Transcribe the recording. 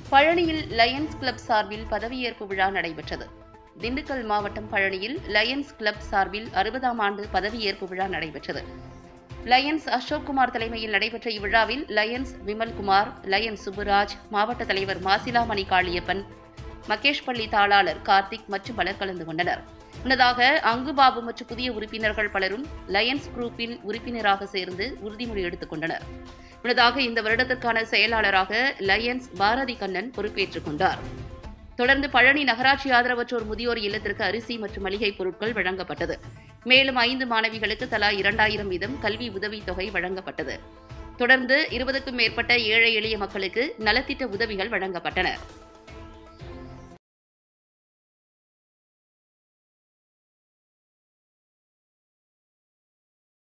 பழனியில் Lions club சார்பில் பதவியேற்பு விழா நடைபெற்றது திண்டுக்கல் மாவட்டம் பழனியில் லயன்ஸ் கிளப் சார்பில் அறுபதாம் ஆண்டு பதவியேற்பு விழா நடைபெற்றது லயன்ஸ் அசோக்குமார் தலைமையில் நடைபெற்ற இவ்விழாவில் லயன்ஸ் விமல்குமார் லயன்ஸ் சுப்புராஜ் மாவட்ட தலைவர் மாசிலாமணி காளியப்பன் மகேஷ்பள்ளி தாளாளர் கார்த்திக் மற்றும் பலர் கலந்து கொண்டனர் முன்னதாக அங்குபாபு மற்றும் புதிய உறுப்பினர்கள் பலரும் லயன்ஸ் குரூப்பில் உறுப்பினராக சேர்ந்து உறுதிமொழி எடுத்துக் கொண்டனர் முன்னதாக இந்த வருடத்திற்கான செயலாளராக லயன்ஸ் பாரதி கண்ணன் பொறுப்பேற்றுக் கொண்டார் தொடர்ந்து பழனி நகராட்சி ஆதரவற்றோர் முதியோர் இல்லத்திற்கு அரிசி மற்றும் மளிகைப் பொருட்கள் வழங்கப்பட்டது மேலும் ஐந்து மாணவிகளுக்கு தலா இரண்டாயிரம் வீதம் கல்வி உதவித்தொகை வழங்கப்பட்டது தொடர்ந்து இருபதுக்கும் மேற்பட்ட ஏழை எளிய மக்களுக்கு நலத்திட்ட உதவிகள் வழங்கப்பட்டன